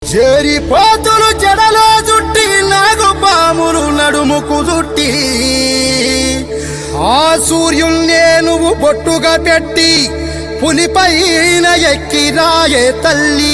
చేరి పోతులు జడలో జుట్టి నాగు పాములు నడుముకు జుట్టి ఆ సూర్యున్నే నువ్వు బొట్టుగా పెట్టి పులిపైన ఎక్కి రాయే తల్లి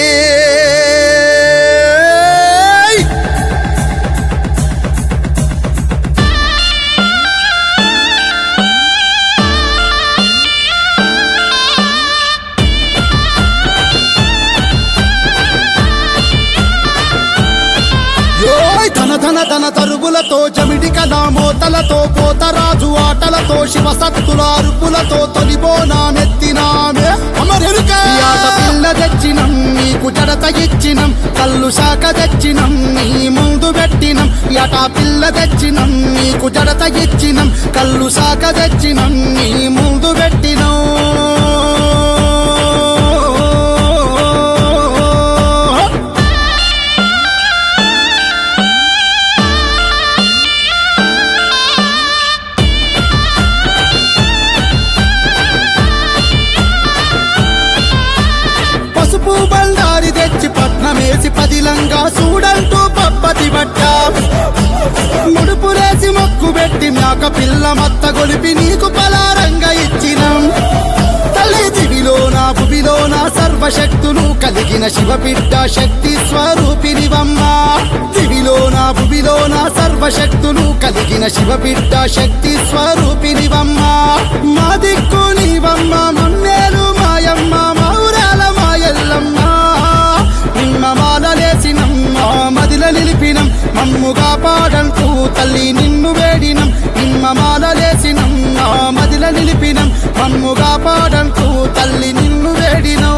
యోయ్ ధన ధన ధన తరువులతో జమిడి కథా మోతలతో పోతరాజు ఆటలతో శివ సత్తుల అరుపులతో తొలిబోనామెత్తినామే అమరెరుక ఈ ఆట పిల్ల తెచ్చినం నీకు జడత ఇచ్చినం కళ్ళు శాఖ తెచ్చినం నీ ముందు పెట్టినం ఈ ఆట పిల్ల తెచ్చినం నీకు జడత ఇచ్చినం కళ్ళు శాఖ తెచ్చినం నీ ముందు పెట్టినం పసుపు బండారి తెచ్చి పట్నమేసి పదిలంగా చూడంటూ పప్పతి బట్ట ముడుపులేసి మొక్కు పెట్టి మేక పిల్ల మత్త గొలిపి నీకు పలారంగా ఇచ్చినాం తల్లి దివిలో నా భువిలో నా సర్వశక్తులు కలిగిన శివ బిడ్డ శక్తి స్వరూపినివమ్మ దివిలో నా భువిలో నా సర్వశక్తులు కలిగిన శివ బిడ్డ శక్తి స్వరూపినివమ్మ మా దిక్కు నీవమ్మ మన్నేరు మాయమ్మ మౌరాల మాయల్లమ్మ నిమ్మ మాలలేసినమ్మ మదిల నిలిపినం మమ్ముగా పాడంటూ తల్లి నిన్ను వేడినం నిమ్మ మాలలేసినమ్మ మదిల నిలిపినం మమ్ముగా పాడంటూ తల్లి నిన్ను వేడినం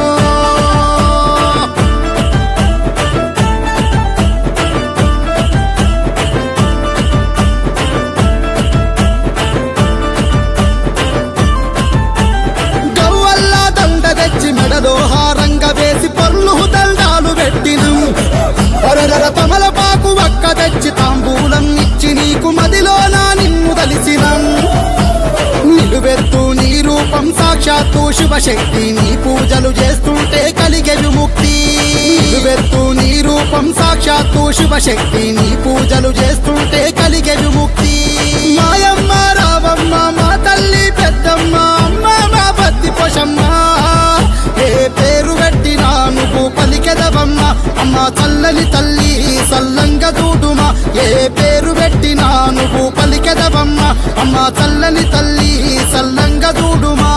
గవ్వల్లా దండ తెచ్చి మెడలో హారంగ వేసి పర్లు దండాలు పెట్టినం అరరర తమలపాకు వక్క తెచ్చి తాంబూలం ఇచ్చి నీకు మదిలో నా నిన్ను తలిసినం నిలువెత్తు నీ రూపం సాక్షాత్తు శివశక్తి నీ పూజలు చేస్తుంటే కలిగే విముక్తి నిలువెత్తు నీ రూపం సాక్షాత్తు శివశక్తి నీ పూజలు చేస్తుంటే కలిగే విముక్తి మాయమ్మ రావమ్మ మా తల్లి పెద్దమ్మ అమ్మ మా బద్ది పోషమ్మ ఏ పేరు పెట్టినా నువ్వు పలికెదవమ్మ అమ్మ చల్లని తల్లి సల్లంగ దూడుమా ఏ పేరు పెట్టినా నువ్వు పలికెదవమ్మ అమ్మ చల్లని తల్లి సల్లంగ దూడుమా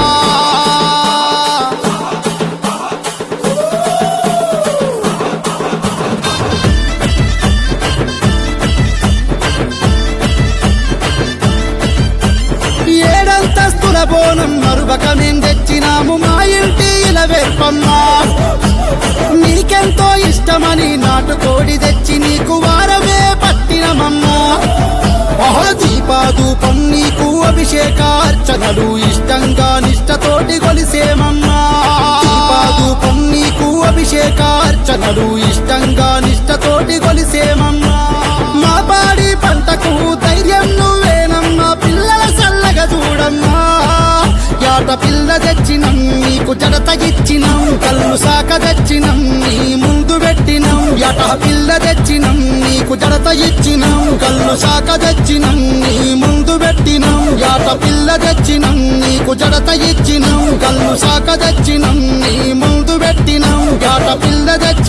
ఏడంతస్తుల బోనం మరువక మేం తెచ్చినాము మా ఇంటి ఇలవేర్పమ్మా నీకెంతో ఇష్టమని నాటుకోడి తెచ్చి నీకు వారమే పట్టినమమ్మా దీపాధూపం నీకు అభిషేకార్చనలు ఇష్టంగా నిష్టతోటి కొలిసేమమ్మా దీపాధూపం నీకు అభిషేకార్చనలు ఇష్టంగా నిష్టతోటి కొలిసేమమ్మా మా పాడి పంటకు ధైర్యం నువ్వేనమ్మా పిల్లల చల్లగా చూడమ్మా యాట పిల్ల తెచ్చినం నీకు జడత ఇచ్చినం కళ్ళు సాక తెచ్చినం నీ ముందు పెట్టినం యాట పిల్ల తెచ్చినం నీకు జడత ఇచ్చినం కళ్ళు సాక తెచ్చినం నీ ముందు పెట్టినం యాట పిల్ల తెచ్చినం నీకు జడత ఇచ్చినం కళ్ళు సాక తెచ్చినం నీ ముందు పెట్టినం యాట పిల్ల తెచ్చి